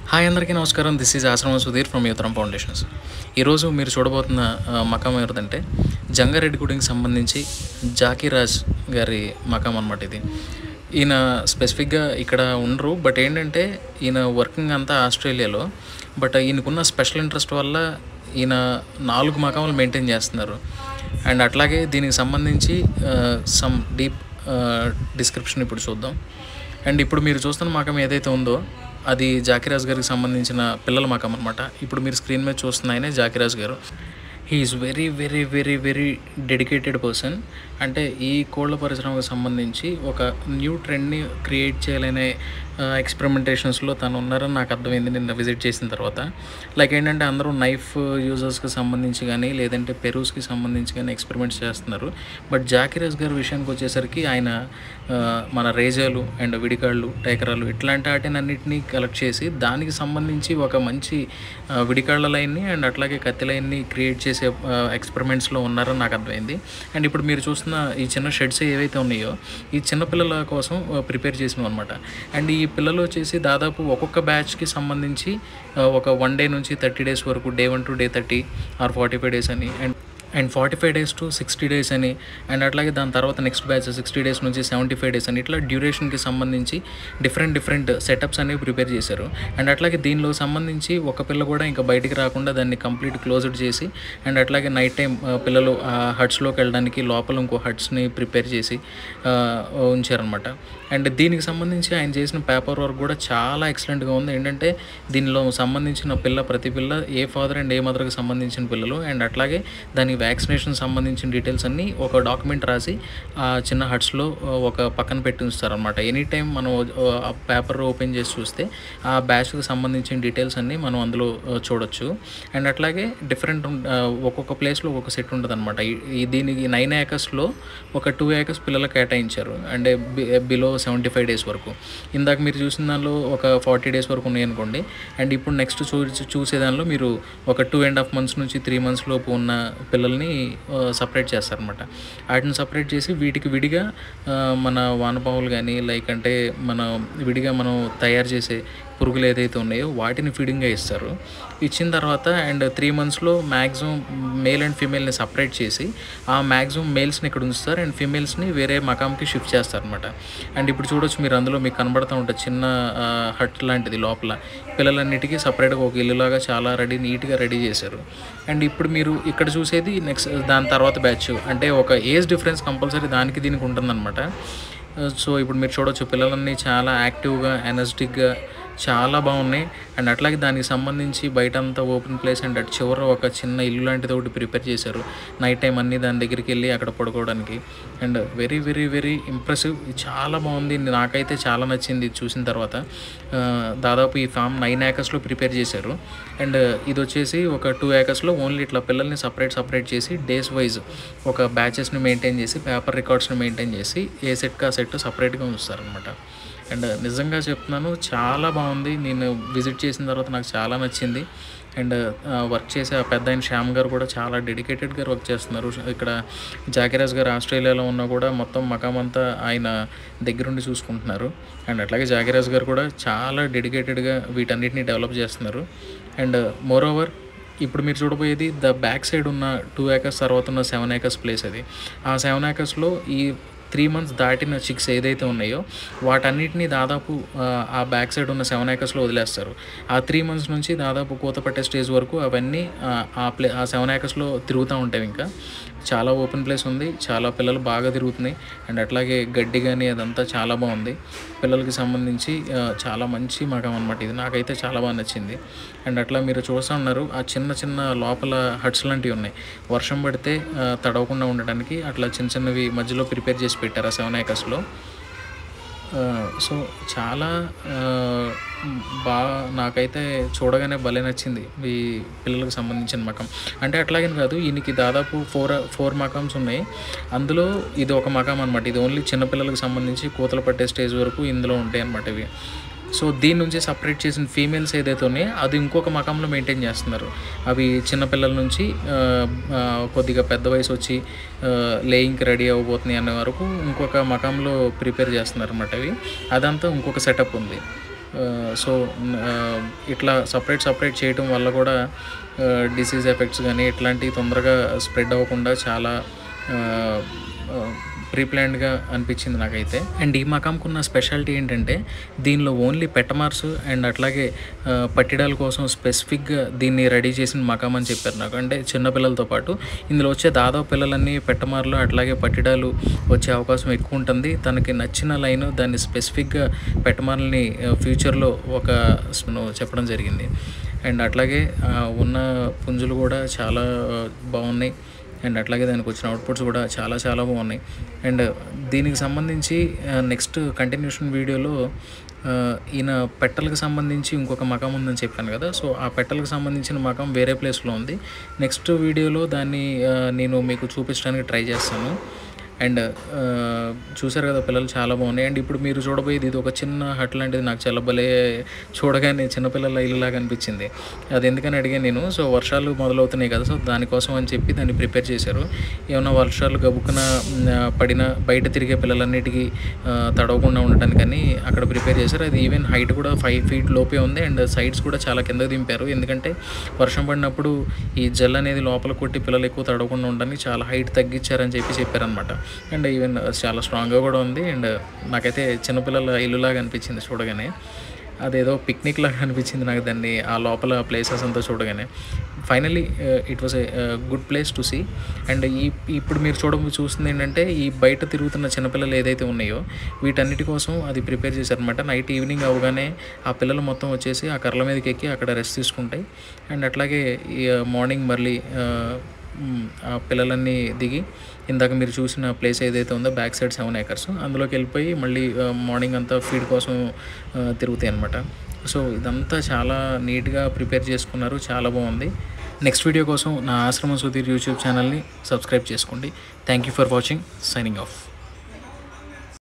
hi అందరికీ నమస్కారం this is ఆశ్రమ సుధీర్ ఫ్రమ్ యువతరం ఫౌండేషన్స్ ఈరోజు మీరు చూడబోతున్న ఆ, మకాం ఎవరిదంటే జంగారెడ్డిగూడెంకి సంబంధించి జాకీరాజ్ గారి మకాం అనమాట ఇది ఈయన స్పెసిఫిక్గా ఇక్కడ ఉండరు బట్ ఏంటంటే ఈయన వర్కింగ్ అంతా ఆస్ట్రేలియాలో బట్ ఈయనకున్న స్పెషల్ ఇంట్రెస్ట్ వల్ల ఈయన నాలుగు మకాములు మెయింటైన్ చేస్తున్నారు అండ్ అట్లాగే దీనికి సంబంధించి సమ్ డీప్ డిస్క్రిప్షన్ ఇప్పుడు చూద్దాం అండ్ ఇప్పుడు మీరు చూస్తున్న మకం ఏదైతే ఉందో అది జాకిరాజ్ గారికి సంబంధించిన పిల్లల మకం అనమాట ఇప్పుడు మీరు స్క్రీన్ మీద చూస్తున్న ఆయనే Jakiraj garu he is very very very very dedicated person అంటే ఈ కోళ్ళ పరిశ్రమకు సంబంధించి ఒక న్యూ ట్రెండ్ని క్రియేట్ చేయాలనే ఎక్స్పెరిమెంటేషన్స్లో తను ఉన్నారని నాకు అర్థమైంది నిన్న విజిట్ చేసిన తర్వాత లైక్ ఏంటంటే అందరూ నైఫ్ యూజర్స్కి సంబంధించి కానీ లేదంటే పెరూస్కి సంబంధించి కానీ ఎక్స్పెరిమెంట్స్ చేస్తున్నారు బట్ జాకిరాజ్ గారి విషయానికి వచ్చేసరికి ఆయన ఆ, మన రేజాలు అండ్ విడికాళ్ళు టైకరాలు ఇట్లాంటి వాటినన్నిటినీ కలెక్ట్ చేసి దానికి సంబంధించి ఒక మంచి ఆ, విడికాళ్ళ లైన్ని అండ్ అట్లాగే కత్తి లైన్ని క్రియేట్ చేసే ఎక్స్పెరిమెంట్స్లో ఉన్నారని నాకు అర్థమైంది అండ్ ఇప్పుడు మీరు చూస్తున్న ఈ చిన్న షెడ్స్ ఏవైతే ఉన్నాయో ఈ చిన్న పిల్లల కోసం ప్రిపేర్ చేసినాం అనమాట అండ్ ఈ పిల్లలు వచ్చేసి దాదాపు ఒక్కొక్క బ్యాచ్కి సంబంధించి ఆ, ఒక వన్ డే నుంచి థర్టీ డేస్ వరకు day one to day thirty or forty five days అని and and forty five days to sixty days అని అండ్ అట్లాగే దాని తర్వాత నెక్స్ట్ బ్యాచ్ సిక్స్టీ డేస్ నుంచి సెవెంటీ ఫైవ్ డేస్ అని ఇట్లా డ్యూరేషన్కి సంబంధించి డిఫరెంట్ డిఫరెంట్ సెటప్స్ అనేవి ప్రిపేర్ చేశారు అండ్ అట్లాగే దీనిలో సంబంధించి ఒక పిల్ల కూడా ఇంకా బయటికి రాకుండా దాన్ని కంప్లీట్ క్లోజ్డ్ చేసి అండ్ అట్లాగే నైట్ టైం పిల్లలు ఆ హట్స్లోకి వెళ్ళడానికి లోపల ఇంకో హట్స్ని ప్రిపేర్ చేసి ఆ, ఉంచారనమాట అండ్ దీనికి సంబంధించి ఆయన చేసిన పేపర్ వర్క్ కూడా చాలా ఎక్సలెంట్గా ఉంది ఏంటంటే దీనిలో సంబంధించిన పిల్ల ప్రతి పిల్ల ఏ ఫాదర్ అండ్ ఏ మదర్కి సంబంధించిన పిల్లలు అండ్ అట్లాగే దాని వ్యాక్సినేషన్ సంబంధించిన డీటెయిల్స్ అన్నీ ఒక డాక్యుమెంట్ రాసి ఆ చిన్న హట్స్లో ఒక పక్కన పెట్టి ఉంచుతారనమాట ఎనీ టైం మనం ఆ పేపర్ ఓపెన్ చేసి చూస్తే ఆ బ్యాచ్కి సంబంధించిన డీటెయిల్స్ అన్నీ మనం అందులో ఆ, చూడొచ్చు అండ్ అట్లాగే డిఫరెంట్ ఒక్కొక్క ప్లేస్లో ఒక్కొక్క సెట్ ఉంటుంది అనమాట దీనికి నైన్ ఏకర్స్లో ఒక టూ ఏకర్స్ పిల్లలకు కేటాయించారు and below seventy five days వరకు ఇందాక మీరు చూసిన దానిలో ఒక ఫార్టీ డేస్ వరకు ఉన్నాయి అనుకోండి అండ్ ఇప్పుడు నెక్స్ట్ చూ చూసే దానిలో మీరు ఒక టూ అండ్ హాఫ్ మంత్స్ నుంచి త్రీ మంత్స్ లోపు ఉన్న పిల్లల్ని సపరేట్ చేస్తారనమాట వాటిని సపరేట్ చేసి వీటికి విడిగా ఆ, మన వానపాములు కానీ లైక్ అంటే మన విడిగా మనం తయారు చేసే పురుగులు ఏదైతే ఉన్నాయో వాటిని ఫీడింగ్గా ఇస్తారు ఇచ్చిన తర్వాత అండ్ త్రీ మంత్స్లో మ్యాక్సిమం మేల్ అండ్ ఫీమేల్ని సపరేట్ చేసి ఆ మ్యాక్సిమం మేల్స్ని ఇక్కడ ఉంచుతారు అండ్ ఫీమేల్స్ని వేరే మకాంకి షిఫ్ట్ చేస్తారనమాట అండ్ ఇప్పుడు చూడొచ్చు మీరు అందులో మీకు కనబడుతూ ఉంటుంది చిన్న హట్ లాంటిది లోపల పిల్లలన్నిటికీ సపరేట్గా ఒక ఇల్లులాగా చాలా రెడీ నీట్గా రెడీ చేశారు అండ్ ఇప్పుడు మీరు ఇక్కడ చూసేది నెక్స్ట్ దాని తర్వాత బ్యాచ్ అంటే ఒక ఏజ్ డిఫరెన్స్ కంపల్సరీ దానికి దీనికి ఉంటుందన్నమాట సో ఇప్పుడు మీరు చూడొచ్చు పిల్లలన్నీ చాలా యాక్టివ్గా ఎనర్జెటిక్గా చాలా బాగున్నాయి అండ్ అట్లాగే దానికి సంబంధించి బయట అంతా ఓపెన్ ప్లేస్ అండ్ అటు చివర ఒక చిన్న ఇల్లు లాంటిది ఒకటి ప్రిపేర్ చేశారు నైట్ టైం అన్నీ దాని దగ్గరికి వెళ్ళి అక్కడ పడుకోవడానికి and very very very impressive చాలా బాగుంది నాకైతే చాలా నచ్చింది ఇది చూసిన తర్వాత ఆ, దాదాపు ఈ ఫామ్ నైన్ ఏకర్స్లో ప్రిపేర్ చేశారు అండ్ ఇది వచ్చేసి ఒక టూ ఏకర్స్లో ఓన్లీ ఇట్లా పిల్లల్ని సపరేట్ సపరేట్ చేసి డేస్ వైజ్ ఒక బ్యాచెస్ని మెయింటైన్ చేసి పేపర్ రికార్డ్స్ని మెయింటైన్ చేసి ఏ సెట్కి ఆ సెట్ సపరేట్గా ఉంచుతారనమాట అండ్ నిజంగా చెప్తున్నాను చాలా బాగుంది నేను విజిట్ చేసిన తర్వాత నాకు చాలా నచ్చింది అండ్ వర్క్ చేసే ఆ పెద్ద ఆయన శ్యామ్ గారు కూడా చాలా డెడికేటెడ్గా వర్క్ చేస్తున్నారు ఇక్కడ జాకిరాజ్ గారు ఆస్ట్రేలియాలో ఉన్నా కూడా మొత్తం మకాం అంతా ఆయన దగ్గరుండి చూసుకుంటున్నారు అండ్ అట్లాగే జాకిరాజ్ గారు కూడా చాలా డెడికేటెడ్గా వీటన్నిటిని డెవలప్ చేస్తున్నారు అండ్ మోర్ ఓవర్ ఇప్పుడు మీరు చూడబోయేది ద బ్యాక్ సైడ్ ఉన్న టూ ఏకర్స్ తర్వాత ఉన్న సెవెన్ ఏకర్స్ ప్లేస్ అది ఆ సెవెన్ ఏకర్స్లో ఈ త్రీ మంత్స్ దాటిన చిక్స్ ఏదైతే ఉన్నాయో వాటన్నిటిని దాదాపు ఆ, ఆ బ్యాక్ సైడ్ ఉన్న సెవెన్ ఏకర్స్లో వదిలేస్తారు ఆ త్రీ మంత్స్ నుంచి దాదాపు కోత పట్టే స్టేజ్ వరకు అవన్నీ ఆ, ఆ ప్లే ఆ సెవెన్ ఏకర్స్లో తిరుగుతూ ఉంటాయి ఇంకా చాలా ఓపెన్ ప్లేస్ ఉంది చాలా పిల్లలు బాగా తిరుగుతున్నాయి అండ్ అట్లాగే గడ్డి కానీ అదంతా చాలా బాగుంది పిల్లలకి సంబంధించి ఆ, చాలా మంచి మగం అనమాట ఇది నాకైతే చాలా బాగా నచ్చింది అండ్ అట్లా మీరు చూస్తూ ఉన్నారు ఆ చిన్న చిన్న లోపల హట్స్ లాంటివి ఉన్నాయి వర్షం పడితే ఆ, తడవకుండా ఉండడానికి అట్లా చిన్న చిన్నవి మధ్యలో ప్రిపేర్ చేసి పెట్టారు ఆ సెవెన్ ఏకర్స్లో సో చాలా బాగా నాకైతే చూడగానే భలే నచ్చింది ఈ పిల్లలకు సంబంధించిన మకం అంటే అట్లాగని కాదు ఈయనకి దాదాపు ఫోర్ ఫోర్ మకామ్స్ ఉన్నాయి అందులో ఇది ఒక మకాం అనమాట ఇది ఓన్లీ చిన్నపిల్లలకు సంబంధించి కూతలు పట్టే స్టేజ్ వరకు ఇందులో ఉంటాయి అనమాట ఇవి సో దీని నుంచి సపరేట్ చేసిన ఫీమేల్స్ ఏదైతే ఉన్నాయో అది ఇంకొక మకంలో మెయింటైన్ చేస్తున్నారు అవి చిన్నపిల్లల నుంచి ఆ, ఆ, కొద్దిగా పెద్ద వయసు వచ్చి లేయింగ్కి రెడీ అవ్వబోతున్నాయి అనే వరకు ఇంకొక మకంలో ప్రిపేర్ చేస్తున్నారు అనమాట అవి అదంతా ఇంకొక సెటప్ ఉంది సో ఇట్లా సపరేట్ సపరేట్ చేయటం వల్ల కూడా డిసీజ్ ఎఫెక్ట్స్ కానీ ఇట్లాంటివి తొందరగా స్ప్రెడ్ అవ్వకుండా చాలా ప్రీ ప్లాన్డ్గా అనిపించింది నాకైతే అండ్ ఈ మకాంకు ఉన్న స్పెషాలిటీ ఏంటంటే దీనిలో ఓన్లీ పెట్టమార్స్ అండ్ అట్లాగే ఆ, పట్టిడాల కోసం స్పెసిఫిక్గా దీన్ని రెడీ చేసిన మకాం అని చెప్పారు నాకు అంటే చిన్నపిల్లలతో పాటు ఇందులో వచ్చే దాదాపు పిల్లలన్నీ పెట్టమార్లు అట్లాగే పట్టిడాలు వచ్చే అవకాశం ఎక్కువ ఉంటుంది తనకి నచ్చిన లైన్ దాన్ని స్పెసిఫిక్గా పెట్టమార్లని ఫ్యూచర్లో ఒక ను చెప్పడం జరిగింది అండ్ అట్లాగే ఆ, ఉన్న పుంజులు కూడా చాలా ఆ, బాగున్నాయి అండ్ అట్లాగే దానికి వచ్చిన అవుట్పుట్స్ కూడా చాలా చాలా బాగున్నాయి అండ్ దీనికి సంబంధించి నెక్స్ట్ కంటిన్యూషన్ వీడియోలో ఆ, ఈయన పెట్టలకు సంబంధించి ఇంకొక మకం ఉందని చెప్పాను కదా సో ఆ పెట్టలకు సంబంధించిన మకం వేరే ప్లేస్లో ఉంది నెక్స్ట్ వీడియోలో దాన్ని ఆ, నేను మీకు చూపించడానికి ట్రై చేస్తాను అండ్ ఆ, చూసారు కదా పిల్లలు చాలా బాగున్నాయి అండ్ ఇప్పుడు మీరు చూడబోయేది ఇది ఒక చిన్న హట్ లాంటిది నాకు చాలా భలే చూడగానే చిన్నపిల్లల ఇల్లులాగా అనిపించింది అది ఎందుకని అడిగాను నేను సో వర్షాలు మొదలవుతున్నాయి కదా సో దానికోసం అని చెప్పి దాన్ని ప్రిపేర్ చేశారు ఏమైనా వర్షాలు గబుక్కున మ్, ఆ, పడిన బయట తిరిగే పిల్లలన్నిటికీ ఆ, తడవకుండా ఉండటానికని అక్కడ ప్రిపేర్ చేశారు అది ఈవెన్ హైట్ కూడా ఫైవ్ ఫీట్ లోపే ఉంది అండ్ సైడ్స్ కూడా చాలా కిందకి దింపారు ఎందుకంటే వర్షం పడినప్పుడు ఈ జెల్ అనేది లోపల కొట్టి పిల్లలు ఎక్కువ తడవకుండా ఉండడానికి చాలా హైట్ తగ్గించారని చెప్పి చెప్పారనమాట అండ్ ఈవెన్ చాలా స్ట్రాంగ్గా కూడా ఉంది అండ్ నాకైతే చిన్నపిల్లల ఇల్లులాగా అనిపించింది చూడగానే అదేదో పిక్నిక్ లాగా అనిపించింది నాకు దాన్ని ఆ లోపల ప్లేసెస్ అంతా చూడగానే finally it was a good place to see and ఈ ఇప్పుడు మీరు చూడ చూస్తుంది ఏంటంటే ఈ బయట తిరుగుతున్న చిన్నపిల్లలు ఏదైతే ఉన్నాయో వీటన్నిటి కోసం అది ప్రిపేర్ చేశారనమాట నైట్ ఈవినింగ్ అవగానే ఆ పిల్లలు మొత్తం వచ్చేసి ఆ కర్రల మీదకి ఎక్కి అక్కడ రెస్ట్ తీసుకుంటాయి అండ్ అట్లాగే ఈ మార్నింగ్ మళ్ళీ ఆ, మ్, ఆ పిల్లలన్నీ దిగి ఇందాక మీరు చూసిన ప్లేస్ ఏదైతే ఉందో బ్యాక్ సైడ్ సెవెన్ ఏకర్స్ అందులోకి వెళ్ళిపోయి మళ్ళీ ఆ, మార్నింగ్ అంతా ఫీడ్ కోసం ఆ, తిరుగుతాయి అనమాట సో ఇదంతా చాలా నీట్గా ప్రిపేర్ చేసుకున్నారు చాలా బాగుంది నెక్స్ట్ వీడియో కోసం నా ఆశ్రమం సుధీర్ యూట్యూబ్ ఛానల్ని సబ్స్క్రైబ్ చేసుకోండి thank you for watching signing of